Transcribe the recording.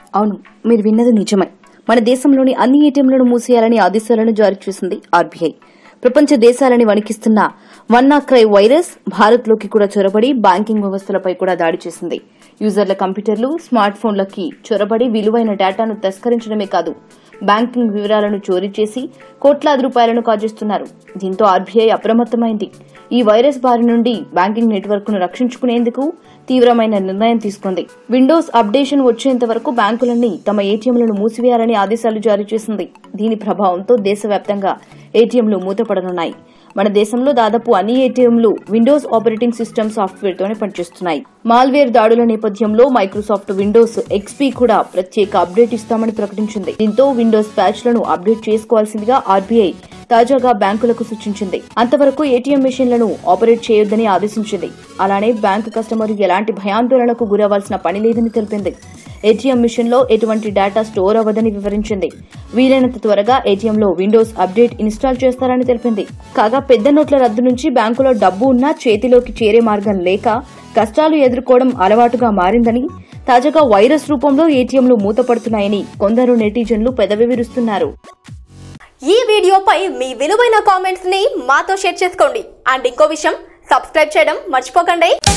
అవును మీరు విన్నది నిజమే మన దేశంలోని అన్ని ఏటీఎంలను మూసేయాలని ఆదేశాలను జారీ చేసింది ఆర్బీఐ ప్రపంచ దేశాలని వణికిస్తున్న వన్నాక్రై వైరస్ భారత్లోకి కూడా చొరబడి బ్యాంకింగ్ వ్యవస్థలపై కూడా దాడి చేసింది యూజర్ల కంప్యూటర్లు స్మార్ట్ ఫోన్లకి చొరబడి విలువైన డేటాను తస్కరించడమే కాదు బ్యాంకింగ్ వివరాలను చోరీ చేసి కోట్లాది రూపాయలను కాజేస్తున్నారు దీంతో ఆర్బీఐ అప్రమత్తమైంది ఈ వైరస్ బారి నుండి బ్యాంకింగ్ నెట్వర్క్ ను రక్షించుకునేందుకు తీవ్రమైన నిర్ణయం తీసుకుంది విండోస్ అప్డేషన్ వచ్చేంత వరకు బ్యాంకులన్నీ తమ ఏటీఎంలను మూసివేయాలని ఆదేశాలు జారీ చేసింది దీని ప్రభావంతో దేశవ్యాప్తంగా ఏటీఎంలు మూతపడనున్నాయి మన దేశంలో దాదాపు అన్ని ఏటీఎంలు విండోస్ ఆపరేటింగ్ సిస్టమ్ సాఫ్ట్వేర్ తోనే పనిచేస్తున్నాయి మాల్వేర్ దాడుల నేపథ్యంలో మైక్రోసాఫ్ట్ విండోస్ ఎక్స్పీ కూడా ప్రత్యేక అప్డేట్ ఇస్తామని ప్రకటించింది దీంతో విండోస్ ప్యాచ్లను అప్డేట్ చేసుకోవాల్సిందిగా ఆర్బీఐ తాజాగా బ్యాంకులకు సూచించింది అంతవరకు ఏటీఎం మెషిన్లను ఆపరేట్ చేయొద్దని ఆదేశించింది అలానే బ్యాంకు కస్టమర్ ఎలాంటి భయాందోళనకు గురవ్వాల్సిన పని లేదని తెలిపింది ఏటీఎం మిషన్ లో ఎటువంటి డేటా స్టోర్ అవ్వదని వివరించింది వీలైనంత త్వరగా ఏటీఎంలో విండోస్ అప్డేట్ ఇన్స్టాల్ చేస్తారని తెలిపింది కాగా పెద్ద నోట్ల రద్దు నుంచి బ్యాంకులో డబ్బు ఉన్నా చేతిలోకి చేరే మార్గం లేక కష్టాలు ఎదుర్కోవడం అలవాటుగా మారిందని తాజాగా వైరస్ రూపంలో ఏటీఎంలు మూతపడుతున్నాయని కొందరు నెటిజన్లు పెదవి విరుస్తున్నారు ఈ వీడియోపై మీ విలువైన కామెంట్స్ ని మాతో షేర్ చేసుకోండి అండ్ ఇంకో విషయం సబ్స్క్రైబ్ చేయడం మర్చిపోకండి